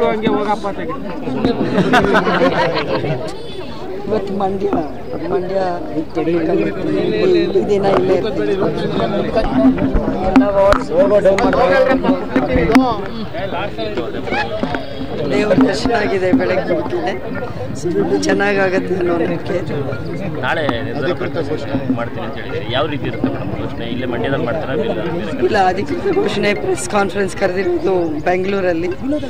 ಹಂಗೆ ಹೋಗಪ್ಪ ಇವತ್ತು ಮಂಡ್ಯ ಮಂಡ್ಯ ಈ ದಿನ ಇಲ್ಲೇ ಇರ್ತೀನಿ. ಎಲ್ಲ ವಾರ್ಡ್ಸ್ ದೇವರ ದರ್ಶನ ಆಗಿದೆ ಬೆಳಗ್ಗೆ ಹೊತ್ತಿಗೆ. ಸೊ ಇದು ಚೆನ್ನಾಗಾಗತ್ತೆ ಅನ್ನೋ ನಂಬಿಕೆ ನಾಳೆ ನಿರ್ಧಾರ ಘೋಷಣೆ ಮಾಡ್ತೀನಿ ಅಂತ ಹೇಳಿದ್ರೆ ಯಾವ ರೀತಿ ಇರುತ್ತೆ ಮೇಡಮ್ ಘೋಷಣೆ ಇಲ್ಲೇ ಮಂಡ್ಯದಲ್ಲಿ ಮಾಡ್ತಾರಾ ಇಲ್ಲ ಬೇರೆ ಕಡೆ? ಇಲ್ಲ ಅಧಿಕೃತ ಘೋಷಣೆ ಪ್ರೆಸ್ ಕಾನ್ಫರೆನ್ಸ್ ಕರೆದಿರೋದು ಬೆಂಗಳೂರಲ್ಲಿ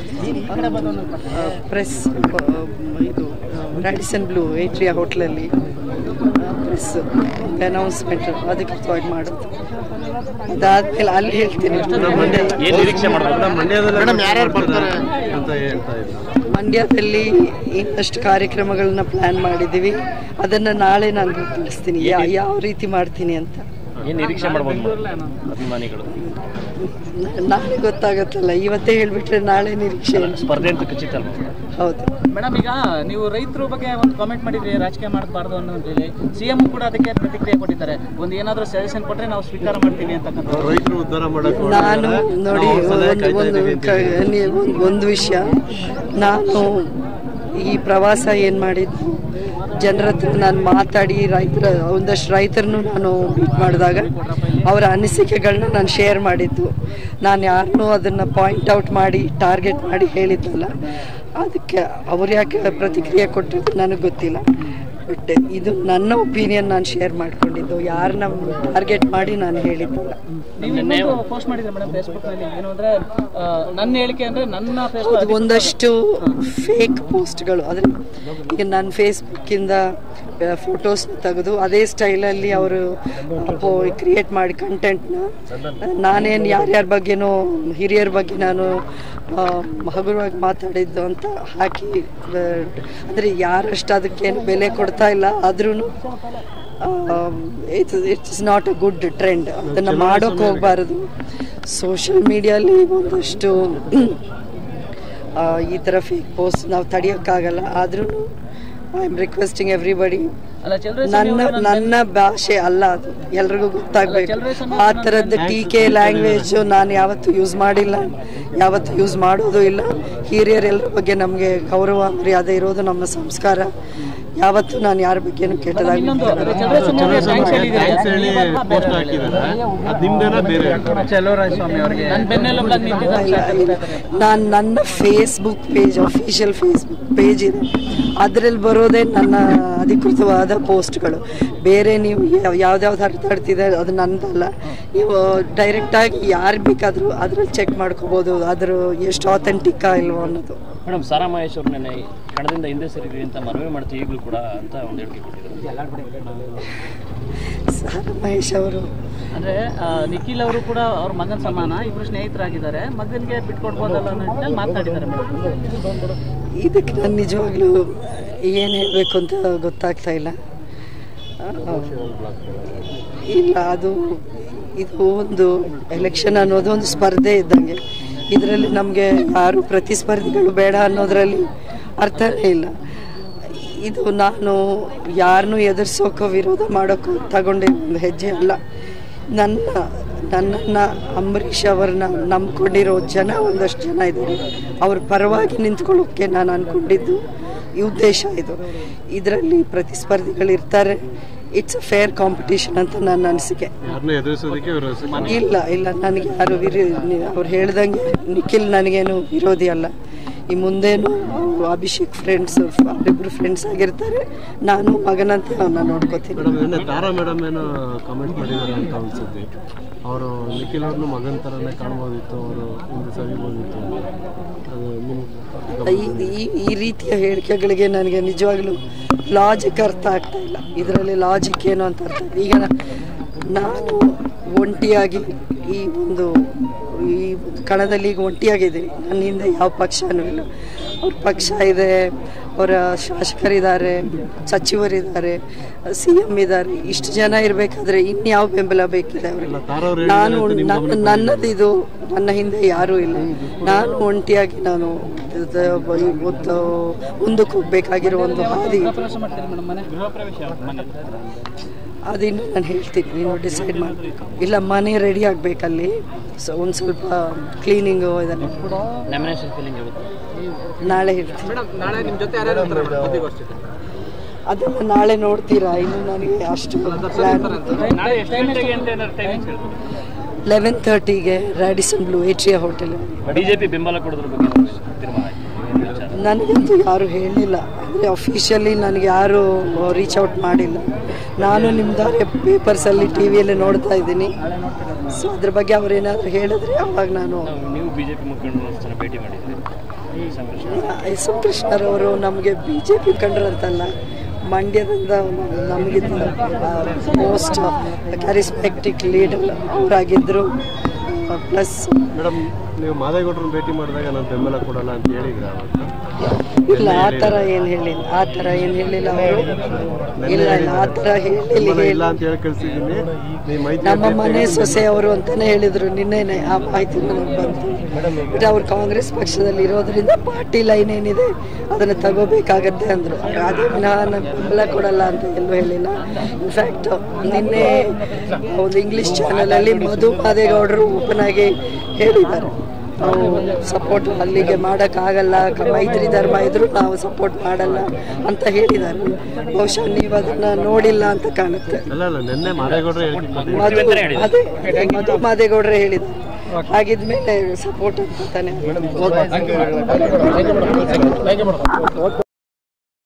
ಪ್ರೆಸ್ ಇದು ರ್ಯಾಡಿಸನ್ ಬ್ಲೂ ಏಟ್ರಿಯಾ ಹೋಟ್ಲಲ್ಲಿ ಪ್ರೆಸ್ ಅನೌನ್ಸ್ಮೆಂಟ್ ಅಧಿಕೃತವಾಗಿ ಮಾಡೋದು ಅದಾದ್ಮೇಲೆ ಅಲ್ಲಿ ಹೇಳ್ತೀನಿ ಮಂಡ್ಯ ಏನ್ ನಿರೀಕ್ಷೆ ಮಾಡ್ಬೋದು ಮೇಡಮ್ ಯಾರ್ಯಾರು ಬರ್ತಾರೆ ಅಂತ ಹೇಳ್ತಾ ಇದ್ರು ಮಂಡ್ಯದಲ್ಲಿ ಇನ್ನಷ್ಟು ಕಾರ್ಯಕ್ರಮಗಳನ್ನ ಪ್ಲಾನ್ ಮಾಡಿದ್ದೀವಿ ಅದನ್ನು ನಾಳೆ ನಾನು ತಿಳಿಸ್ತೀನಿ ಯಾ- ಯಾವ ರೀತಿ ಮಾಡ್ತೀನಿ ಅಂತ ಏನ್ ನಿರೀಕ್ಷೆ ಮಾಡ್ಬೋದು ಮೇಡಮ್ ಅಭಿಮಾನಿಗಳು ನಾಳೆ ಗೊತ್ತಾಗತ್ತಲ್ಲ ಇವತ್ತೇ ಹೇಳ್ಬಿಟ್ರೆ ನಾಳೆ ನಿರೀಕ್ಷೆ ಏನು? ಸ್ಪರ್ಧೆ ಅಂತ ಖಚಿತ ಅಲ್ವಾ ಹೌದು ಮೇಡಮ್ ಈಗ ನೀವು ರೈತರ ಬಗ್ಗೆ ಒಂದು ಕಾಮೆಂಟ್ ಮಾಡಿದ್ರಿ ರಾಜಕೀಯ ಮಾಡಬಾರ್ದು ಅನ್ನೋದು ಹೇಳಿ ಸಿಎಂ ಕೂಡ ಅದಕ್ಕೆ ಪ್ರತಿಕ್ರಿಯೆ ಕೊಟ್ಟಿದ್ದಾರೆ ಒಂದು ಏನಾದರೂ ಸಜೆಷನ್ ಕೊಟ್ಟರೆ ನಾವು ಸ್ವೀಕಾರ ಮಾಡ್ತೀವಿ ಅಂತಕ್ಕಂಥ ರೈತರು ಉದ್ಧಾರ ಮಾಡಕ್ ನಾನು ನೋಡಿ ಒಂದು ಒಂದು ಕ- ನೀ- ಒಂದು- ಒಂದು ವಿಷಯ ನಾನು ಈ ಪ್ರವಾಸ ಏನು ಮಾಡಿದ್ದು ಜನರ ಹತ್ರ ನಾನು ಮಾತಾಡಿ ರೈತರ ಒಂದಷ್ಟು ರೈತರನ್ನು ನಾನು ಮೀಟ್ ಮಾಡಿದಾಗ ಅವರ ಅನಿಸಿಕೆಗಳನ್ನ ನಾನು ಶೇರ್ ಮಾಡಿದ್ದು ನಾನು ಯಾರನ್ನೂ ಅದನ್ನು ಪಾಯಿಂಟ್ ಔಟ್ ಮಾಡಿ ಟಾರ್ಗೆಟ್ ಮಾಡಿ ಹೇಳಿದ್ದಲ್ಲ ಅದಕ್ಕೆ ಅವ್ರು ಯಾಕೆ ಪ್ರತಿಕ್ರಿಯೆ ಕೊಟ್ಟಿದ್ದು ನನಗೆ ಗೊತ್ತಿಲ್ಲ ಬಟ್ ಇದು ನನ್ನ ಒಪಿನಿಯನ್ ನಾನು ಶೇರ್ ಮಾಡ್ಕೊಂಡಿದ್ದು ಯಾರನ್ನ ಟಾರ್ಗೆಟ್ ಮಾಡಿ ನಾನು ಹೇಳಿದ್ದಲ್ಲ ನೀವು ಇನ್ನೊಂದು ಪೋಸ್ಟ್ ಮಾಡಿದ್ರೆ ಮೇಡಮ್ ಫೇಸ್ಬುಕ್ನಲ್ಲಿ ಏನು ಅಂದರೆ ನನ್ನ ಹೇಳಿಕೆ ಅಂದರೆ ನನ್ನ ಹೌದು ಫೇಸ್ಬುಕ್ ಒಂದಷ್ಟು ಫೇಕ್ ಪೋಸ್ಟ್ಗಳು ಅಂದರೆ ಈಗ ನಾನು ಫೇಸ್ಬುಕ್ಕಿಂದ ಫೋಟೋಸ್ ತೆಗೆದು ಅದೇ ಸ್ಟೈಲಲ್ಲಿ ಅವರು ಕ್ರಿಯೇಟ್ ಮಾಡಿ ಕಂಟೆಂಟ್ನ ನಾನೇನು ಯಾರ್ಯಾರ ಬಗ್ಗೆನೋ ಹಿರಿಯರ ಬಗ್ಗೆ ನಾನು ಆ, ಹಗುರವಾಗಿ ಮಾತಾಡಿದ್ದು ಅಂತ ಹಾಕಿ ಅಂದರೆ ಯಾರಷ್ಟು ಅದಕ್ಕೇನು ಬೆಲೆ ಕೊಡ್ತಾ ಇಲ್ಲ ಆದ್ರೂ it's it's not a good trend ಅದನ್ನು ಮಾಡೋಕೆ ಹೋಗಬಾರದು ಸೋಷಿಯಲ್ ಮೀಡಿಯಲ್ಲಿ ಒಂದಷ್ಟು ಆ, ಈ ಥರ ಫೇಕ್ ಪೋಸ್ಟ್ ನಾವು ತಡೆಯೋಕ್ಕಾಗಲ್ಲ ಆದ್ರೂ ಐ ಆಮ್ ರಿಕ್ವೆಸ್ಟಿಂಗ್ ಎವ್ರಿಬಡಿ ಅಲ್ಲ ಚಂದ್ರ ನನ್ನ ನನ್ನ ಭಾಷೆ ಅಲ್ಲ ಅದು ಎಲ್ರಿಗೂ ಗೊತ್ತಾಗಬೇಕು ಆ ಥರದ್ದು ಟೀಕೆ ಲ್ಯಾಂಗ್ವೇಜು ನಾನು ಯಾವತ್ತೂ ಯೂಸ್ ಮಾಡಿಲ್ಲ ಯಾವತ್ತೂ ಯೂಸ್ ಮಾಡೋದು ಇಲ್ಲ ಹಿರಿಯರೆಲ್ಲರ ಬಗ್ಗೆ ನಮಗೆ ಗೌರವ ಮರ್ಯಾದೆ ಇರೋದು ನಮ್ಮ ಸಂಸ್ಕಾರ ಯಾವತ್ತೂ ನಾನು ಯಾರ ಬಗ್ಗೆನೂ ಕೆಟ್ಟದಾಗಿ ಮಾತಾಡಲ್ಲ. ಥ್ಯಾಂಕ್ಸ್ ಹೇಳಿ ಪೋಸ್ಟ್ ಹಾಕಿದ್ದಾರೆ ಅದ್ ನಿಮ್ದೇನಾ ಬೇರೆ ಸ್ವಾಮಿ ಅವರಿಗೆ ನನ್ನ ಬೆನ್ನೆಲುಬಾಗಿ ನಿಂತಿದ್ದಾರೆ ಇಲ್ಲ, ಇಲ್ಲ. ನಾನು ನನ್ನ Facebook page official Facebook page ಇದೆ ಅದರಲ್ಲಿ ಬರೋದೇ ನನ್ನ ಅಧಿಕೃತವಾದ ಪೋಸ್ಟ್ಗಳು ಬೇರೆ ನೀವು ಯಾವ್ದಾವ್ದು ಹರಿದಾಡ್ತಿದೆ ಅದು ನಂದಲ್ಲ ನೀವು ಡೈರೆಕ್ಟಾಗಿ ಯಾರು ಬೇಕಾದರೂ ಅದ್ರಲ್ಲಿ ಚೆಕ್ ಮಾಡ್ಕೋಬೋದು ಅದ್ರ ಎಷ್ಟು ಆಥೆಂಟಿಕ್ಕಾ ಇಲ್ವೋ ಅನ್ನೋದು ಮೇಡಮ್ ಸಾರಾ ಮಹೇಶ್ ಅವ್ರು ನೆನೆ ಕಣದಿಂದ ಹಿಂದೆ ಸರಿದ್ವಿ ಅಂತ ಮನವಿ ಮಾಡ್ತೀವಿ ಈಗಲೂ ಕೂಡ ಅಂತ ಒಂದು ಹೇಳಿಕೆ ಕೊಟ್ಟಿದ್ದಾರೆ ಸಾರ ಮಹೇಶ್ ಅವರು ಅಂದ್ರೆ ಆ, ನಿಖಿಲ್ ಅವರು ಕೂಡ ಅವ್ರ ಮಗನ ಸಮಾನ ಇಬ್ರು ಸ್ನೇಹಿತರಾಗಿದ್ದಾರೆ ಮಗನಿಗೆ ಬಿಟ್ಕೊಡ್ಬೋದಲ್ಲ ಅನ್ನೋ ನಿಟ್ಟಿನಲ್ಲಿ ಮಾತನಾಡಿದ್ದಾರೆ ಮೇಡಮ್ ಇದಕ್ಕೆ ನಾನು ನಿಜವಾಗ್ಲೂ ಏನು ಹೇಳಬೇಕು ಅಂತ ಗೊತ್ತಾಗ್ತಾ ಇಲ್ಲ ಆ, ಇಲ್ಲ ಅದು ಇದು ಒಂದು ಎಲೆಕ್ಷನ್ ಅನ್ನೋದು ಒಂದು ಸ್ಪರ್ಧೆ ಇದ್ದಂಗೆ ಇದರಲ್ಲಿ ನಮಗೆ ಯಾರು ಪ್ರತಿಸ್ಪರ್ಧಿಗಳು ಬೇಡ ಅನ್ನೋದರಲ್ಲಿ ಅರ್ಥನೇ ಇಲ್ಲ ಇದು ನಾನು ಯಾರನ್ನೂ ಎದುರಿಸೋಕೋ ವಿರೋಧ ಮಾಡೋಕ್ಕೋ ತಗೊಂಡೆ ಒಂದು ಹೆಜ್ಜೆ ಅಲ್ಲ ನನ್ನ ನನ್ನನ್ನು ಅಂಬರೀಷ್ ಅವ್ರನ್ನ ನಂಬ್ಕೊಂಡಿರೋ ಜನ ಒಂದಷ್ಟು ಜನ ಇದ್ದಾರೆ ಅವ್ರ ಪರವಾಗಿ ನಿಂತ್ಕೊಳ್ಳೋಕ್ಕೆ ನಾನು ಅಂದ್ಕೊಂಡಿದ್ದು ಈ ಉದ್ದೇಶ ಇದು ಇದರಲ್ಲಿ ಪ್ರತಿಸ್ಪರ್ಧಿಗಳಿರ್ತಾರೆ ಇಟ್ಸ್ ಅ ಫೇರ್ ಕಾಂಪಿಟೇಷನ್ ಅಂತ ನನ್ನ ಅನಿಸಿಕೆ ಯಾರನ್ನ ಎದುರಿಸೋದಕ್ಕೆ ಇವರು ಇಲ್ಲ ಇಲ್ಲ ನನಗೆ ಯಾರು ವಿರೋ ಅವ್ರು ಹೇಳ್ದಂಗೆ ನಿಖಿಲ್ ನನಗೇನು ವಿರೋಧಿ ಅಲ್ಲ ಈ ಮುಂದೇನು ಅವ್ರು ಅಭಿಷೇಕ್ ಫ್ರೆಂಡ್ಸ್ ಅವರಿಬ್ಬರು ಫ್ರೆಂಡ್ಸ್ ಆಗಿರ್ತಾರೆ ನಾನು ಮಗನಂತೆ ಅವನ್ನ ನೋಡ್ಕೋತೀನಿ ಮೇಡಮ್ ನಿನ್ನೆ ತಾರಾ ಮೇಡಮ್ ಏನೋ ಕಾಮೆಂಟ್ ಮಾಡಿದ್ದಾರೆ ಅಂತ ಅನ್ಸುತ್ತೆ ಅವರು ನಿಖಿಲ್ ಅವ್ರನ್ನ ಮಗನ ಥರನೇ ಕಾಣ್ಬೋದಿತ್ತು ಅವರು ಹಿಂದೆ ಸವಿಬೋದಿತ್ತು ಅದು ನಿಮ್ಮ ಈ- ಈ ಈ ರೀತಿಯ ಹೇಳಿಕೆಗಳಿಗೆ ನನಗೆ ನಿಜವಾಗ್ಲೂ ಲಾಜಿಕ್ ಅರ್ಥ ಆಗ್ತಾ ಇಲ್ಲ ಇದರಲ್ಲಿ ಲಾಜಿಕ್ ಏನು ಅಂತ ಅರ್ಥ ಆಗ್ತಾ ಈಗ ನಾ- ನಾನು ಒಂಟಿಯಾಗಿ ಈ ಒಂದು ಈ ಒಂದು ಕಣದಲ್ಲಿ ಈಗ ಒಂಟಿಯಾಗಿದ್ದೀನಿ ನನ್ನ ಹಿಂದೆ ಯಾವ ಪಕ್ಷನೂ ಇಲ್ಲ ಅವ್ರ ಪಕ್ಷ ಇದೆ ಅವರ ಶಾಸಕರಿದ್ದಾರೆ ಸಚಿವರಿದ್ದಾರೆ ಸಿ ಎಮ್ ಇದ್ದಾರೆ ಇಷ್ಟು ಜನ ಇರಬೇಕಾದ್ರೆ ಇನ್ಯಾವ ಬೆಂಬಲ ಬೇಕಿದೆ ಅವರಿಗೆ ತಾರಾ ಅವ್ರು ನಾನು ನನ್ನ ನನ್ನದಿದು ನನ್ನ ಹಿಂದೆ ಯಾರೂ ಇಲ್ಲ ನಾನು ಒಂಟಿಯಾಗಿ ನಾನು ಇದು- ಇವತ್ತು ಮುಂದಕ್ಕೆ ಹೋಗ್ಬೇಕಾಗಿರೋ ಒಂದು ಹಾದಿ ಪ್ರವೇಶ ಮಾಡ್ತೀರಿ ಮೇಡಮ್ ಮನೆ ಗೃಹ ಪ್ರವೇಶ ಅದಿನ್ನು ನಾನು ಹೇಳ್ತೀನಿ ನೀವು ಡಿಸೈಡ್ ಮಾಡಬೇಕು ಇಲ್ಲ ಮನೆ ರೆಡಿ ಆಗಬೇಕಲ್ಲಿ ಸೊ ಒಂದು ಸ್ವಲ್ಪ ಕ್ಲೀನಿಂಗು ಇದೆಲ್ಲ ನಾಮಿನೇಷನ್ ಫೀಲಿಂಗ್ ಇರುತ್ತೆ ನಾಳೆ ಹೇಳ್ತೀನಿ ಮೇಡಮ್ ನಾಳೆ ನಿಮ್ಮ ಜೊತೆ ಯಾರ್ಯಾರು ಇರ್ತಾರೆ ಮೇಡಮ್ ಸುದ್ದಿಗೋಷ್ಠಿ ಅದನ್ನು ನಾಳೆ ನೋಡ್ತೀರಾ ಇನ್ನು ನನಗೆ ಅಷ್ಟು ಪ್ಲ್ಯಾನ್ ನಾಳೆ ಎಷ್ಟು ಗಂಟೆಗೆ ಅಂತ ಏನಾದ್ರು ಟೈಮಿಂಗ್ಸ್ ಹೇಳ್ಬೋದು ಲೆವೆನ್ ತರ್ಟಿಗೆ Radisson Blu Atria hotel BJP ಬೆಂಬಲ ಕೊಡೋದ್ರ ಬಗ್ಗೆ ಏನಾದ್ರು ತೀರ್ಮಾನ ಆಯ್ತು ಏನು ವಿಚಾರ ನನಗಂತೂ ಯಾರು ಹೇಳಿಲ್ಲ ಅಂದರೆ ಅಫಿಷಿಯಲಿ ನನಗೆ ಯಾರು ರೀಚ್ ಔಟ್ ಮಾಡಿಲ್ಲ ನಾನು ನಿಮ್ಮದಾರೆ ಪೇಪರ್ಸಲ್ಲಿ ಟಿ ವಿಯಲ್ಲಿ ನೋಡ್ತಾ ಇದ್ದೀನಿ ಸೊ ಅದ್ರ ಬಗ್ಗೆ ಅವ್ರೇನಾದರೂ ಹೇಳಿದ್ರೆ ಅವಾಗ ನಾನು ನಾವು ನೀವು ಬಿಜೆಪಿ ಮುಖಂಡರು ಒಂದು ಸಲ ಭೇಟಿ ಮಾಡಿದ್ರಿ ಸಂಕೃಷ್ಣ ಎಸ್ ಎಂ ಕೃಷ್ಣರವರು ನಮಗೆ ಬಿ ಜೆ ಪಿ ಕಂಡ್ರಂತಲ್ಲ ಮಂಡ್ಯದಿಂದ ನಮಗಿಂತ ಮೋಸ್ಟ್ ಕ್ಯಾರಿಸ್ಮ್ಯಾಟಿಕ್ ಲೀಡರ್ ಅವರಾಗಿದ್ದರು ಪ್ಲಸ್ ಮೇಡಮ್ ನೀವು ಮಾದೇಗೌಡರನ್ನ ಭೇಟಿ ಮಾಡಿದಾಗ ನಾನು ಬೆಂಬಲ ಕೊಡಲ್ಲ ಅಂತ ಹೇಳಿದ್ರೆ ಅವತ್ತು ಇಲ್ಲ ಆ ಥರ ಏನು ಹೇಳಿಲ್ಲ ಆ ಥರ ಏನು ಹೇಳಿಲ್ಲ ಅವರು ಇಲ್ಲ ಇಲ್ಲ ಆ ಥರ ಹೇಳಿಲ್ಲ ಬೆಂಬಲ ಇಲ್ಲ ಹೇಳಿಲ್ಲ ಅಂತ ಹೇಳಿ ಕಳಿಸಿದ್ದೀನಿ ನೀವು ಮೈತ್ರಿ ನಮ್ಮ ಮನೆ ಸೊಸೆ ಅವರು ಅಂತಾನೆ ಹೇಳಿದ್ರು ನಿನ್ನೆನೆ ಆ ಮಾಹಿತಿ ನನಗೆ ಬಂತು ಬಟ್ ಅವ್ರು ಕಾಂಗ್ರೆಸ್ ಪಕ್ಷದಲ್ಲಿ ಇರೋದ್ರಿಂದ ಪಾರ್ಟಿ ಲೈನ್ ಏನಿದೆ ಅದನ್ನು ತಗೋಬೇಕಾಗತ್ತೆ ಅಂದರು ಅದೇ ವಿನಃ ನಾನು ಬೆಂಬಲ ಕೊಡಲ್ಲ ಅಂತ ಎಲ್ಲೂ ಹೇಳಿಲ್ಲ ಇನ್ಫ್ಯಾಕ್ಟ್ ನಿನ್ನೆ ಒಂದು ಇಂಗ್ಲಿಷ್ ಚಾನಲಲ್ಲಿ ಮಧು ಮಾದೇಗೌಡರು ಓಪನ್ ಆಗಿ ಹೇಳಿದ್ದಾರೆ ನಾವು ಸಪೋರ್ಟ್ ಅಲ್ಲಿಗೆ ಮಾಡೋಕ್ಕಾಗಲ್ಲ ಕ- ಮೈತ್ರಿ ಧರ್ಮ ಇದ್ರು ನಾವು ಸಪೋರ್ಟ್ ಮಾಡಲ್ಲ ಅಂತ ಹೇಳಿದ್ದಾರೆ ಬಹುಶಃ ನೀವು ಅದನ್ನು ನೋಡಿಲ್ಲ ಅಂತ ಕಾಣುತ್ತೆ ಅಲ್ಲ ಅಲ್ಲ ನಿನ್ನೆ ಮಾದೇಗೌಡರು ಹೇಳಿದ್ದು ಮಧು ಅಂತಾನೆ ಹೇಳಿದ್ರು. ಅದೇ ಮಧು ಮಾದೇಗೌಡರೇ ಹೇಳಿದ್ರು ಹಾಗಿದ್ಮೇಲೆ ಸಪೋರ್ಟ್ ಅಂತ ತಾನೆ